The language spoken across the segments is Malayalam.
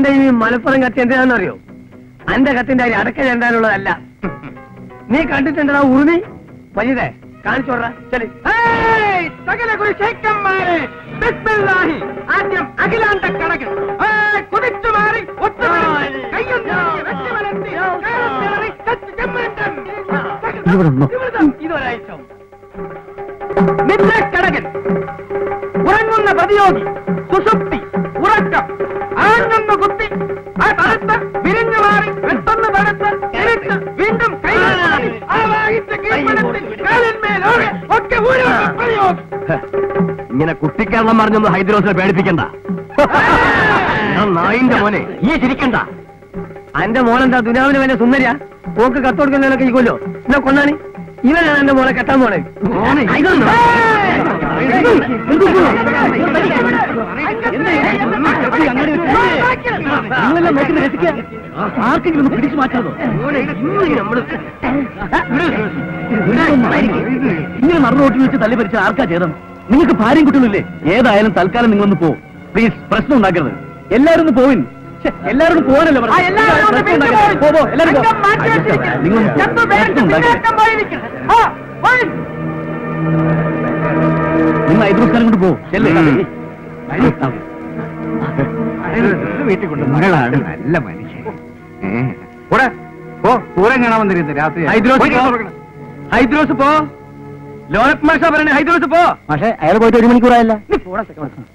അന്റെ ഈ മലപ്പുറം കത്തി എന്തിനാണെന്നറിയോ അന്റെ കത്തിന്റെ അരി അടക്ക ചെണ്ടാനുള്ളതല്ല നീ കണ്ടിട്ടുണ്ടോ ഉറുമി വലിയതേ കാണിച്ചോടാ ചെലി ഏയ്! സകല കുരുശേക്കന്മാരെ ബിസ്മില്ലാഹി ആദ്യം അഖിലാണ്ട കടകൻ ഏയ്! കുതിച്ചു മാറി ഒത്തുപിടിച്ച് കയ്യും നീട്ടി വെച്ച് വലത്തി കയറത്തേറി കത്തി ചെമ്മേറ്റൻ. ഇവിടെ നിന്നോ. ഇതൊരാഴ്ച നിദ്രക്കടകൻ ഉറങ്ങുന്ന പ്രതിയോഗി സുഷുപ്തി ഉറക്കം ആഞ്ഞൊന്ന് കുത്തി ആ തണുത്ത് വിരിഞ്ഞു മാറി പെട്ടെന്ന് തണുത്ത് തിരിച്ച് വീണ്ടും കൈകൾ മാറി ആ വാഹിച്ച് കീഴ്പ്പെടുത്തി കാലിന്മേലോടെ ഒക്കെ ഊരുന്ന പ്രതിയോഗി ഇങ്ങനെ കുട്ടിക്കരണം പറഞ്ഞൊന്ന് ഹൈദ്രോസിനെ പേടിപ്പിക്കണ്ട ഞാൻ നായിന്റെ മോനെ ഈ ചിരിക്കണ്ട അന്റെ മോനെന്താ ദുനാവിന് വേണ്ട സുന്ദരിയാ പോക്ക് കത്തോടുക്കുന്നതിനൊക്കെ ഈ കൊല്ലോ എന്നെ കൊന്നാണ് ഇവനാണ് എന്റെ മോളെ കെട്ടാൻ പോണേ നിങ്ങളെല്ലാം നോക്കി രസിക്കുക ആർക്കെങ്കിലും ഒന്ന് പിടിച്ചു മാറ്റാതോ ഇങ്ങനെ നടന്നു റോട്ടിൽ വെച്ച് തല്ലി ഭരിച്ച ആർക്കാ ചെയ്തം നിങ്ങൾക്ക് ഭാര്യയും കുട്ടികളില്ലേ ഏതായാലും തൽക്കാലം നിങ്ങളൊന്ന് പോ പ്ലീസ് പ്രശ്നം ഉണ്ടാക്കരുത് എല്ലാരും ഒന്ന് പോവിൻ ഛെ, എല്ലാവരും ഒന്ന് പോകാനല്ലേ ആ, എല്ലാവരും ഒന്ന് പ്രശ്നം പിരിഞ്ഞു ഉണ്ടാക്കരുത്. പോ, പോ, എല്ലാവരും പോ. അംഗം മാറ്റി വെച്ചിരിക്കുന്നു. നിങ്ങളൊന്ന് പോ. ചെന്ന് വേഗം പ്രശ്നം ഉണ്ടാക്കരുത്. പിന്നേക്കം പോയിരിക്കുന്നു. ആ, പോയി. നിങ്ങൾ ഐദ്രൂസ്കാരം കൊണ്ട് പോ ചെല്ലേ വീട്ടിൽ കൊണ്ട് മകളാണ് നല്ല മനുഷ്യൻ കൂടെ ഓ പൂരം കാണാൻ വന്നിരുന്നു രാത്രി ഹൈദ്രോസ് പോ. ഹൈദ്രോസ് പോ ലോനപ്പ് മാഷ പറയണേ ഹൈദ്രോസ് പോ പക്ഷേ അയാൾ പോയിട്ട് ഒരു മണിക്കൂറായല്ല നീ പോടാ സെക്കൻഡ്.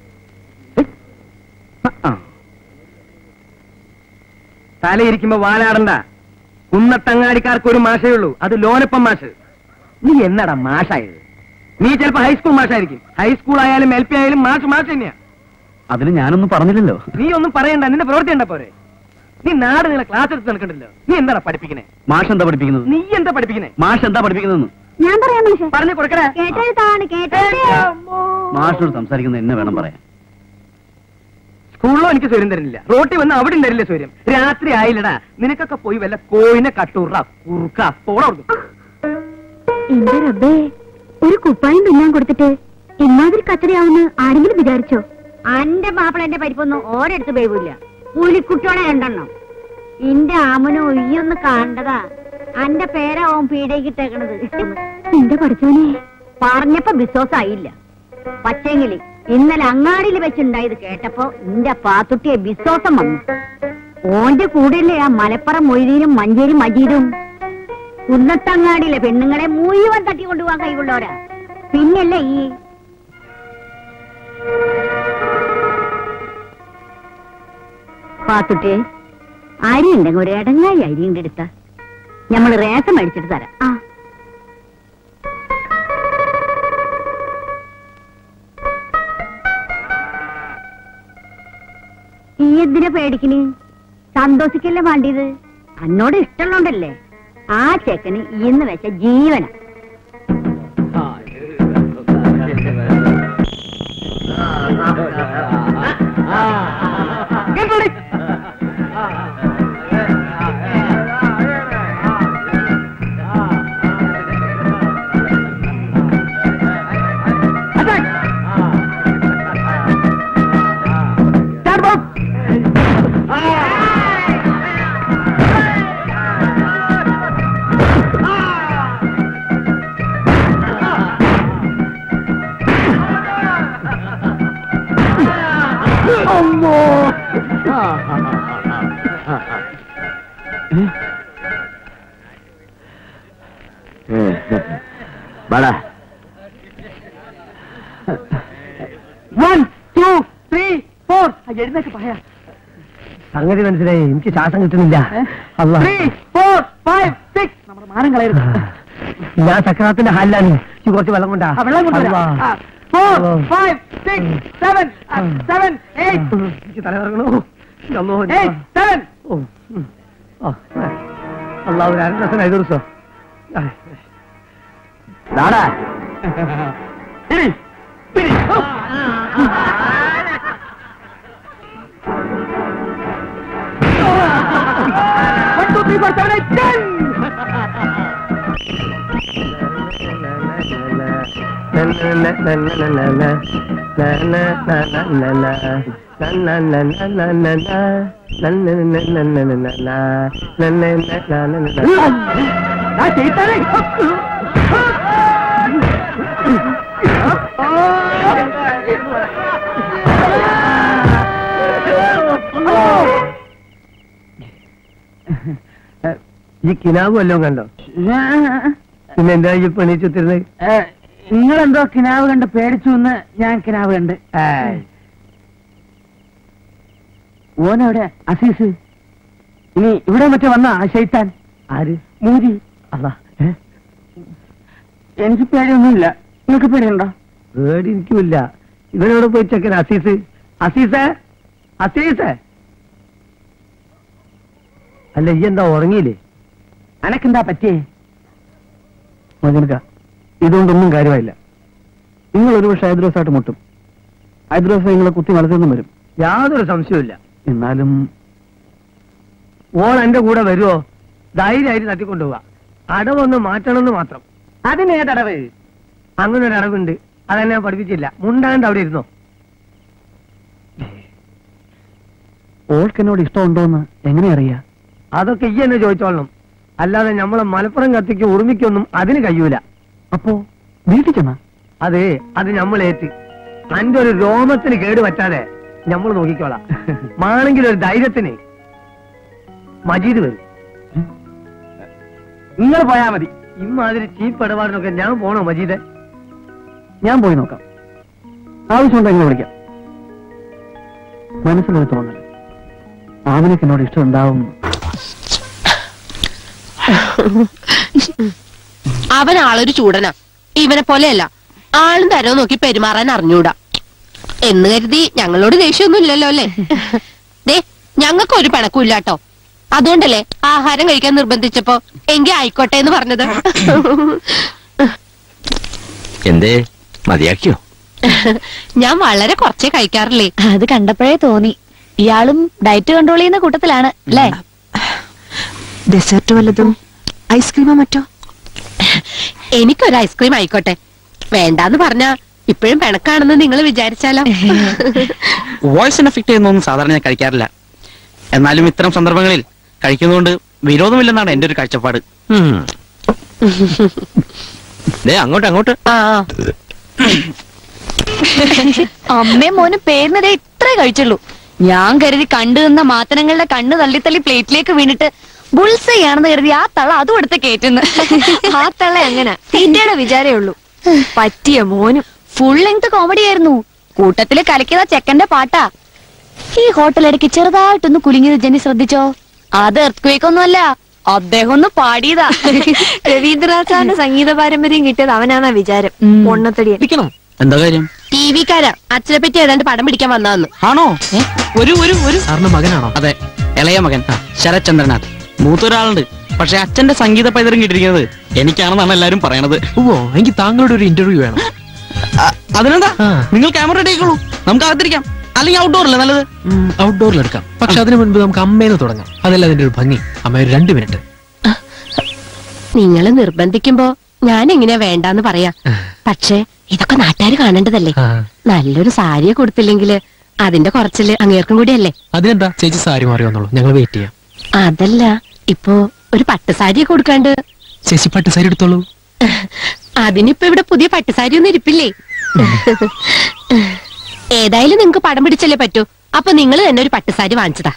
തലയിരിക്കുമ്പോ വാലാടണ്ട കുന്നത്തങ്ങാടിക്കാർക്ക് ഒരു മാഷേ ഉള്ളൂ അത് ലോനപ്പം മാഷ് നീ എന്നടാ മാഷായത് നീ ചിലപ്പോ ഹൈസ്കൂൾ മാഷായിരിക്കും ഹൈസ്കൂൾ ആയാലും എൽ പി ആയാലും മാഷ് മാഷ് തന്നെയാ അതിന് ഞാനൊന്നും പറഞ്ഞില്ലല്ലോ നീ ഒന്നും പറയണ്ട നിന്റെ പ്രവൃത്തി ഉണ്ട പോരെ നീ നാട് നിങ്ങളെ ക്ലാസ് എടുത്ത് നടക്കണ്ടല്ലോ നീ എന്താടാ പഠിപ്പിക്കണേ മാഷ് എന്താ പഠിപ്പിക്കുന്നത് നീ എന്താ പഠിപ്പിക്കണേ മാഷ് എന്താ പഠിപ്പിക്കുന്നതെന്ന് ഞാൻ പറയാം മാഷെ പറഞ്ഞു കൊടുക്കണേ കേട്ടെഴുത്താണ് കേട്ടെഴുത്തേ മാഷിനോട് സംസാരിക്കുന്നത് എന്നെ വേണം പറയാൻ സ്കൂളിലോ എനിക്ക് സ്വരം തരുന്നില്ല റോട്ടിൽ വന്ന് അവിടെ തരില്ല സ്വരം രാത്രി ആയില്ലടാ നിനക്കൊക്കെ പോയി വല്ല കോയിനെ കട്ടൂറ കുറുക്ക പോടോ എന്റെ റബ്ബേ ഒരു കുപ്പായം തുന്നാൻ കൊടുത്തിട്ട് ഇമാതിരി കച്ചറയാവുന്ന ആരെങ്കിലും വിചാരിച്ചോ അന്റെ മാപ്പിള എന്റെ പരിപ്പൊന്നും ഓരെടുത്ത് പേവില്ല പുലിക്കുട്ടിയോടെ രണ്ടെണ്ണം ഇന്റെ ആമനോ ഒയ്യൊന്ന് കണ്ടതാ അന്റെ പേരാവും പീഡയ്ക്കിട്ടേക്കണത് എന്റെ പഠിച്ചോനെ പറഞ്ഞപ്പോ വിശ്വാസായില്ല പക്ഷേങ്കില് ഇന്നലെ അങ്ങാടിയിൽ വെച്ചുണ്ടായത് കേട്ടപ്പോ ഇന്റെ പാത്തുട്ടിയെ വിശ്വാസം വന്നു ഓന്റെ കൂടെയല്ലേ ആ മലപ്പുറം മൊയ്തീനും മഞ്ചേരി മജീദും കുന്നത്തങ്ങാടിയിലെ പെണ്ണുങ്ങളെ മുഴുവൻ തട്ടിക്കൊണ്ടുപോകാൻ കൈകൊള്ളോരാ പിന്നല്ലേ ഈ പാത്തുട്ടി അരി ഉണ്ടെങ്കിൽ ഒരു ഇടങ്ങായി അരി ഉണ്ട് എടുത്ത ഞമ്മള് റേഷൻ മേടിച്ചിട്ട് തരാം ആ ഈ എന്തിനാ പേടിക്കണ് സന്തോഷിക്കല്ലേ വേണ്ടിയത് അന്നോട് ഇഷ്ടമുള്ളോണ്ടല്ലേ ആ ചെക്കന് ഇന്ന് വെച്ച ജീവന വാടാ വൺ ടു ത്രീ ഫോർ എഴുന്നേക്ക് പറയാ സംഗതി മനസ്സിലായി എനിക്ക് ശ്വാസം കിട്ടുന്നില്ല ത്രീ ഫോർ ഫൈവ് സിക്സ് നമ്മുടെ മാനം കളയരുത് ഞാൻ ചക്രത്തിന്റെ ഹാലിലാണ് ഈ കുറച്ച് വെള്ളം കൊണ്ടാ വെള്ളം കൊണ്ടുവരാം four five six seven seven eight എനിക്ക് തല കറങ്ങണോ സെവൻ അള്ളാഹു രണ്ട് ദിവസം ഐదు ദിവസം ദാടാ പിടി പിടി One, two, three, four, seven, eight, ten! ആ ചെയ്താലേ ഈ കിനാവ് വല്ലതും കണ്ടോ പിന്നെ എന്താ ഈ പണിച്ചുത്തിരുന്നത് നിങ്ങളെന്തോ കിനാവ് കണ്ട് പേടിച്ചു എന്ന് ഞാൻ കിനാവ് കണ്ട് ഓനെവിടെ അസീസ് ഇനി ഇവിടെ മറ്റേ വന്ന ആ ശൈത്താൻ ആര് മൂരി അല്ല എനിക്ക് പേടിയൊന്നുമില്ല നിങ്ങൾക്ക് പേടിയുണ്ടോ പേടി എനിക്കുമില്ല ഇവനോട് പോയി ചെക്കൻ അസീസ് അസീസേ അസീസേ അല്ല ഈ എന്താ ഉറങ്ങിയില്ലേ അനക്കെന്താ പറ്റിയേ മകനക്ക ഇതുകൊണ്ടൊന്നും കാര്യമായില്ല നിങ്ങൾ ഒരു പക്ഷെ ഹൈദ്രോസായിട്ട് മുട്ടും ഹൈദ്രോസ് നിങ്ങളെ കുത്തി വളർത്തുന്നും വരും യാതൊരു സംശയവുമില്ല എന്നാലും ഓൾ എന്റെ കൂടെ വരുമോ ധൈര്യമായിട്ട് തട്ടിക്കൊണ്ടുപോവാ അടവൊന്ന് മാറ്റണമെന്ന് മാത്രം അതിനേതടവ് അങ്ങനെ ഒരു അടവുണ്ട് അതെന്നെ ഞാൻ പഠിപ്പിച്ചില്ല മുണ്ടാണ്ട് അവിടെ ഇരുന്നോ ഓൾക്ക് എന്നോട് ഇഷ്ടമുണ്ടോന്ന് എങ്ങനെ അറിയാ അതൊക്കെ ഈ എന്നെ ചോദിച്ചോളണം അല്ലാതെ നമ്മളെ മലപ്പുറം കത്തിക്ക് ഉറുമിക്കൊന്നും അതിന് കഴിയൂല അപ്പോ വീട്ടിൽ ചെന്ന അതെ അത് നമ്മളേറ്റ് അന്റെ ഒരു രോമത്തിന് കേട് പറ്റാതെ നമ്മൾ നോക്കിക്കോളാം മാണെങ്കിൽ ഒരു ധൈര്യത്തിന് മജീദ് വരും നിങ്ങൾ പോയാ മതി ഇമ്മാതിരി ചീപ്പ് ഇടപാടിനൊക്കെ ഞാൻ പോണോ മജീദെ ഞാൻ പോയി നോക്കാം ആവശ്യമുണ്ടോ എങ്ങനെ വിളിക്കാം മനസ്സിലൊരു തോന്നൽ ആവിനൊക്കെ എന്നോട് ഇഷ്ടം ഉണ്ടാവും അവൻ ആളൊരു ചൂടനാ ഇവനെ പോലെയല്ല ആളും തരവും നോക്കി പെരുമാറാൻ അറിഞ്ഞൂടാ എന്ന് കരുതി ഞങ്ങളോട് ദേഷ്യമൊന്നും ഇല്ലല്ലോ അല്ലേ ദേ ഞങ്ങൾക്ക് ഒരു പിണക്കും ഇല്ലാട്ടോ അതുകൊണ്ടല്ലേ ആഹാരം കഴിക്കാൻ നിർബന്ധിച്ചപ്പോ എങ്കി ആയിക്കോട്ടെ എന്ന് പറഞ്ഞത് എന്തേ മതിയാക്കിയോ ഞാൻ വളരെ കുറച്ചേ കഴിക്കാറില്ലേ അത് കണ്ടപ്പോഴേ തോന്നി ഇയാളും ഡയറ്റ് കൺട്രോൾ ചെയ്യുന്ന കൂട്ടത്തിലാണ് അല്ലേ ഡെസേർട്ട് വല്ലതും ഐസ്ക്രീമോ മറ്റോ എനിക്കൊരു ഐസ്ക്രീം ആയിക്കോട്ടെ വേണ്ടാന്ന് പറഞ്ഞാ ഇപ്പോഴും പിണക്കാണെന്ന് നിങ്ങൾ വിചാരിച്ചാലോ വോയിസിന് എഫക്ട് ചെയ്യുന്നൊന്നും സാധാരണ ഞാൻ കഴിക്കാറില്ല എന്നാലും ഇത്തരം സന്ദർഭങ്ങളിൽ കഴിക്കുന്നതുകൊണ്ട് വിരോധമില്ലെന്നാണ് എന്റെ ഒരു കാഴ്ചപ്പാട് ഉം. ദേ അങ്ങോട്ട് അങ്ങോട്ട് ആ അമ്മയും മോനും പേരിനതേ ഇത്രേ കഴിച്ചുള്ളൂ ഞാൻ കരുതി കണ്ടു നിന്ന മാത്തനങ്ങളുടെ കണ്ണ് തള്ളി തള്ളി പ്ലേറ്റിലേക്ക് വീണിട്ട് ബുൾസയാണെന്ന് കരുതി ആ തള അതും എടുത്ത് കേറ്റുന്നു ആ തള്ള അങ്ങനെ തീറ്റയുടെ വിചാരേ ഉള്ളൂ പറ്റിയ മോനും ഫുൾ ലെങ്ത് കോമഡി ആയിരുന്നു കൂട്ടത്തില് കലക്കിയതാ ചെക്കന്റെ പാട്ടാ ഈ ഹോട്ടലിടയ്ക്ക് ചെറുതായിട്ടൊന്ന് കുലുങ്ങിയത് ജനി ശ്രദ്ധിച്ചോ അത് എർത്ത് ഒന്നുമല്ല അദ്ദേഹം ഒന്ന് പാടിയതാ രവീന്ദ്രനാഥാന്റെ സംഗീത പാരമ്പര്യം കിട്ടിയത് അവനാന്നാ വിചാരം ഉം. പൊണ്ണത്തടിയൻ ഇരിക്കണം എന്താ കാര്യം ടി വിക്കാരാ അച്ഛനെ പറ്റി ഏതാണ്ട് പടം പിടിക്കാൻ വന്നതെന്ന് ആണോ ഒരു ഒരു ഒരു സാറിന്റെ മകനാണോ അതെ ഇളയ മകൻ ശരത്ചന്ദ്രനാഥ് മൂത്തൊരാളുണ്ട് പക്ഷെ അച്ഛന്റെ സംഗീത പൈതൃകം കിട്ടിയിരിക്കുന്നത് എനിക്കാണെന്നാണ് എല്ലാരും പറയണത് ഓ എനിക്ക് താങ്കളുടെ ഒരു ഇന്റർവ്യൂ വേണം അ- അതിനെന്താ ആ. നിങ്ങൾ ക്യാമറ റെഡി ആയിക്കോളൂ നമുക്ക് അകത്തിരിക്കാം അല്ലെങ്കിൽ ഔട്ട്ഡോറല്ലേ നല്ലത് ഔട്ട്ഡോറിൽ എടുക്കാം പക്ഷെ അതിനു മുൻപ് നമുക്ക് അമ്മേന്ന് തുടങ്ങാം അതല്ല അതിന്റെ ഒരു ഭംഗി അമ്മ ഒരു രണ്ട് മിനിറ്റ് നിങ്ങൾ നിർബന്ധിക്കുമ്പോ ഞാൻ എങ്ങനെയാ വേണ്ടാന്ന് പറയാ പക്ഷേ ഇതൊക്കെ നാട്ടുകാർ കാണേണ്ടതല്ലേ ആ. നല്ലൊരു സാരിയെ കൊടുത്തില്ലെങ്കിൽ അതിന്റെ കുറച്ചില് അങ്ങേർക്കും കൂടിയല്ലേ അതിനെന്താ ചേച്ചി സാരി മാറി വന്നോളൂ ഞങ്ങൾ വെയിറ്റ് ചെയ്യാം അതല്ല ഇപ്പോ ഒരു പട്ടുസാരിയെ കൊടുക്കാണ്ട് ചേച്ചി പട്ട് സാരി എടുത്തോളൂ അതിനിപ്പോ ഇവിടെ പുതിയ പട്ടുസാരി ഒന്നും ഇരിപ്പില്ലേ ഏതായാലും നിങ്ങക്ക് പടം പിടിച്ചല്ലേ പറ്റൂ അപ്പൊ നിങ്ങൾ തന്നെ ഒരു പട്ടുസാരി വാങ്ങിച്ചതാ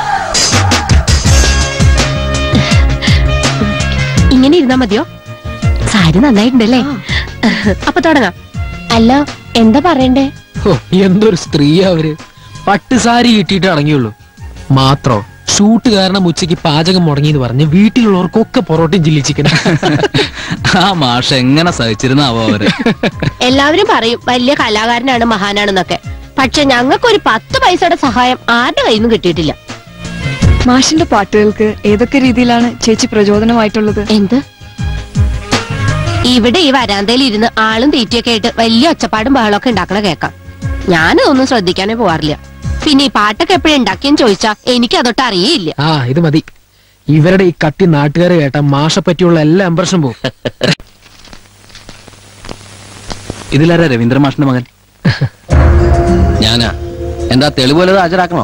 ഇങ്ങനെ ഇരുന്നാ മതിയോ സാരി നന്നായിട്ടുണ്ടല്ലേ അപ്പൊ തുടങ്ങാം അല്ല എന്താ പറയണ്ടേ ഓ എന്തൊരു സ്ത്രീയാ അവര് പട്ട് സാരി കിട്ടിയിട്ട് അടങ്ങിയുള്ളൂ മാത്രോ ഷൂട്ട് കാരണം ഉച്ചയ്ക്ക് പാചകം മുടങ്ങിയെന്ന് പറഞ്ഞ് വീട്ടിലുള്ളവർക്കൊക്കെ പൊറോട്ടയും ചില്ലി ചിക്കൻ ആ മാഷ എങ്ങനെ സഹിച്ചിരുന്നാവോ അവര് എല്ലാവരും പറയും വലിയ കലാകാരനാണ് മഹാനാണെന്നൊക്കെ പക്ഷെ ഞങ്ങൾക്ക് ഒരു പത്ത് പൈസയുടെ സഹായം ആരുടെ കയ്യിൽ നിന്നും കിട്ടിയിട്ടില്ല മാഷിന്റെ പാട്ടുകൾക്ക് ഏതൊക്കെ രീതിയിലാണ് ചേച്ചി പ്രചോദനമായിട്ടുള്ളത് എന്ത് ഇവിടെ ഈ വരാന്തയിൽ ഇരുന്ന് ആളും തീറ്റയൊക്കെ ആയിട്ട് വലിയ ഒച്ചപ്പാടും ബഹളമൊക്കെ ഉണ്ടാക്കണ കേക്കാം ഞാനതൊന്നും ശ്രദ്ധിക്കാനേ പോവാറില്ല പിന്നെ ഈ പാട്ടൊക്കെ എപ്പോഴും ഉണ്ടാക്കിയെന്ന് ചോദിച്ചാ എനിക്ക് അതൊട്ട് അറിയേയില്ല ആ ഇത് മതി ഇവരുടെ ഈ കത്തി നാട്ടുകാരെ കേട്ട മാഷ പറ്റിയുള്ള എല്ലാ ഇമ്പ്രഷനും പോകും ഇതിലാരാ രവീന്ദ്ര മാഷിന്റെ മകൻ ഞാനാ എന്താ തെളിവ് വല്ലത് ഹാജരാക്കണോ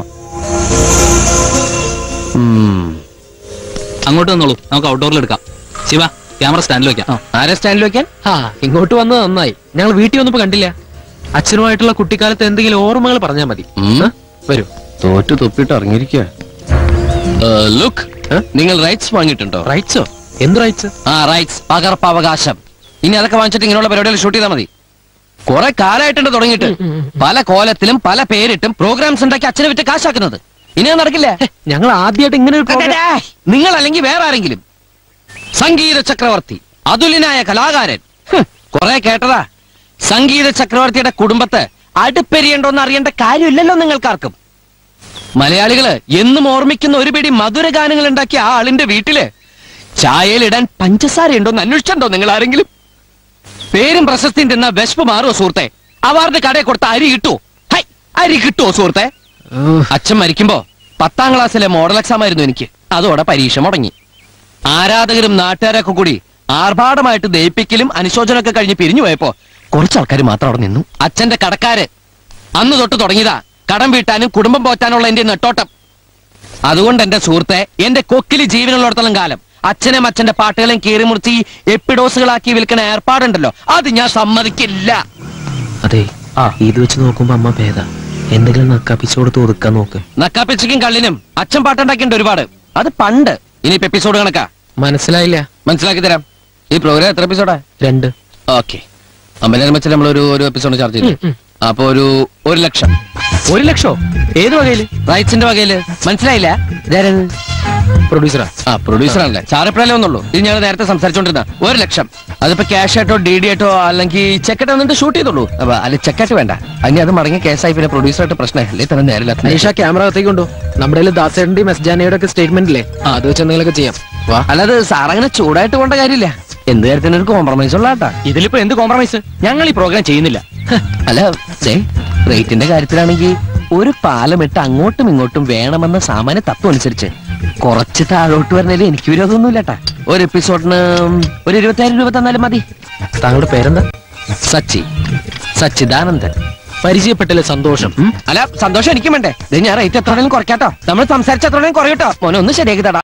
ഉം. അങ്ങോട്ട് വന്നോളൂ നമുക്ക് ഔട്ട്ഡോറിൽ എടുക്കാം ശിവ ക്യാമറ സ്റ്റാൻഡിൽ വെക്കാം ആരെ സ്റ്റാൻഡിൽ വെക്കാൻ ആ ഇങ്ങോട്ട് വന്നത് നന്നായി ഞങ്ങൾ വീട്ടിൽ വന്നപ്പോ കണ്ടില്ല അച്ഛനുമായിട്ടുള്ള കുട്ടിക്കാലത്ത് എന്തെങ്കിലും ഓർമ്മകൾ പറഞ്ഞാൽ മതി ഉം. ആ, വരൂ തോറ്റു തൊപ്പിട്ട് ഇറങ്ങിയിരിക്കുക ലുക്ക് നിങ്ങൾ റൈറ്റ്സ് വാങ്ങിയിട്ടുണ്ടോ റൈറ്റ്സോ എന്ത് റൈറ്റ്സ് ആ റൈറ്റ്സ് പകർപ്പവകാശം ഇനി അതൊക്കെ വാങ്ങിച്ചിട്ട് ഇങ്ങനെയുള്ള പരിപാടികൾ ഷൂട്ട് ചെയ്താൽ മതി കുറെ കാലമായിട്ടുണ്ട് തുടങ്ങിയിട്ട് പല കോലത്തിലും പല പേരിട്ടും പ്രോഗ്രാംസ് ഉണ്ടാക്കി അച്ഛനെ വിറ്റ് കാശാക്കുന്നത് ഇനി അത് നടക്കില്ല ഞങ്ങൾ ആദ്യമായിട്ട് ഇങ്ങനെ ഒരു program- നിങ്ങൾ അല്ലെങ്കിൽ വേറെ ആരെങ്കിലും സംഗീത ചക്രവർത്തി അതുലിനായ കലാകാരൻ ഹ്, കുറെ കേട്ടതാ സംഗീത ചക്രവർത്തിയുടെ കുടുംബത്ത് അടുപ്പെരിയണ്ടോന്ന് അറിയേണ്ട കാര്യമില്ലല്ലോ നിങ്ങൾക്കാർക്കും മലയാളികള് എന്നും ഓർമ്മിക്കുന്ന ഒരു പിടി മധുര ഗാനങ്ങൾ ഉണ്ടാക്കിയ ആ ആളിന്റെ വീട്ടില് ചായയിലിടാൻ പഞ്ചസാര ഉണ്ടോന്ന് അന്വേഷിച്ചിട്ടുണ്ടോ നിങ്ങൾ ആരെങ്കിലും പേരും പ്രശസ്തിയും തിന്ന വിശപ്പ് മാറുമോ സുഹൃത്തെ അവാർഡ് കടയിൽ കൊടുത്ത അരി കിട്ടുമോ ഹൈ അരി കിട്ടുമോ സുഹൃത്തെ ഓ, അച്ഛൻ മരിക്കുമ്പോ പത്താം ക്ലാസ്സിലെ മോഡൽ എക്സാം ആയിരുന്നു എനിക്ക് അതോടെ പരീക്ഷ മുടങ്ങി ആരാധകരും നാട്ടുകാരൊക്കെ കൂടി ആർഭാടമായിട്ട് ദയിപ്പിക്കലും അനുശോചനമൊക്കെ കഴിഞ്ഞ് പിരിഞ്ഞു പോയപ്പോ കുറച്ച് ആൾക്കാർ മാത്രം അവിടെ നിന്നു അച്ഛന്റെ കടക്കാര് അന്ന് തൊട്ട് തുടങ്ങിയതാ കടം വീട്ടാനും കുടുംബം പോറ്റാനുള്ള എന്റെ നെട്ടോട്ടം അതുകൊണ്ട് എന്റെ സുഹൃത്തെ എന്റെ കൊക്കില് ജീവനുള്ളിടത്തോളം കാലം അച്ഛനും അച്ഛന്റെ പാട്ടുകളെയും കീറി മുറിച്ച് ഈ എപ്പിഡോസുകളാക്കി വിൽക്കുന്ന ഏർപ്പാടുണ്ടല്ലോ അത് ഞാൻ സമ്മതിക്കില്ല അതെ ഇത് വെച്ച് നോക്കുമ്പോ അമ്മ ഭേദ എന്തെങ്കിലും നക്കാപ്പിച്ചു കൊടുത്ത് ഒതുക്കാൻ നോക്ക് നക്കാപ്പിച്ചയ്ക്കും കള്ളിനും അച്ഛൻ പാട്ടുണ്ടാക്കിയിട്ടുണ്ട് ഒരുപാട് അത് പണ്ട് ഇനിയിപ്പോ എപ്പിസോഡ് കണക്കാ മനസ്സിലായില്ല മനസ്സിലാക്കി തരാം ഈ പ്രോഗ്രാം എത്ര എപ്പിസോഡാ രണ്ട് ഓക്കെ അമ്പലം വെച്ച് നമ്മൾ ഒരു ഒരു എപ്പിസോഡ് ചാർജ് ചെയ്തു ഉം, ഉം. അപ്പൊ ഒരു ഒരു ലക്ഷം ഒരു ലക്ഷോ ഏത് വകയില് റൈറ്റ്സിന്റെ വകയില് മനസ്സിലായില്ല ഇതാരത്? പ്രൊഡ്യൂസറാ ആ പ്രൊഡ്യൂസർ ആണല്ലേ ചാരപ്പഴല്ലേ ഒന്നുള്ളൂ ഇത് ഞങ്ങൾ നേരത്തെ സംസാരിച്ചോണ്ടിരുന്ന ഒരു ലക്ഷം അതിപ്പോ ക്യാഷ് ആയിട്ടോ ഡി ഡി ആയിട്ടോ അല്ലെങ്കിൽ ചെക്കറ്റ് വന്നിട്ട് ഷൂട്ട് ചെയ്തോളൂ അപ്പൊ അല്ല ചെക്കറ്റ് വേണ്ട അതിന് അത് മടങ്ങി കേസായി പിന്നെ പ്രൊഡ്യൂസറായിട്ട് പ്രശ്നമായി അല്ലേ തന്നെ നേരില്ല അനീഷ ക്യാമറ അകത്തേക്ക് കൊണ്ടു നമ്മുടെ കയ്യില് ദാസേട്ടന്റെയും എസ് ജാനയുടെ ഒക്കെ സ്റ്റേറ്റ്മെന്റ് ഇല്ലേ ആ, അത് വെച്ച് എന്തെങ്കിലുമൊക്കെ ചെയ്യാം വാ അല്ലാതെ സാർ അങ്ങനെ ചൂടായിട്ട് പോകേണ്ട കാര്യമില്ല എന്ത് കാര്യത്തിന് ഒരു കോംപ്രമൈസ് ഉള്ള കേട്ടാ ഇതിലിപ്പോ എന്ത് കോംപ്രമൈസ് ഞങ്ങൾ ഈ പ്രോഗ്രാം ചെയ്യുന്നില്ല അല്ല ദേ റേറ്റിന്റെ കാര്യത്തിലാണെങ്കിൽ ഒരു പാലം ഇട്ട് അങ്ങോട്ടും ഇങ്ങോട്ടും വേണമെന്ന സാമാന്യ തത്വം അനുസരിച്ച് കുറച്ച് താഴോട്ട് വരുന്നതിൽ എനിക്ക് വിരോധമൊന്നുമില്ല കേട്ടാ ഒരു എപ്പിസോഡിന് ഒരു ഇരുപത്തിയായിരം രൂപ തന്നാലും മതി താങ്കളുടെ പേരെന്താ സച്ചി സച്ചിദാനന്ദൻ പരിചയപ്പെട്ടല്ലേ സന്തോഷം ഉം? അല്ല സന്തോഷം എനിക്കും വേണ്ടേ ദേ ഞാൻ റേറ്റ് എത്ര വേണേലും കുറയ്ക്കാട്ടോ നമ്മൾ സംസാരിച്ച എത്ര വേണേലും കുറയട്ടോ മോനെ ഒന്ന് ശരിയാക്കി തടാ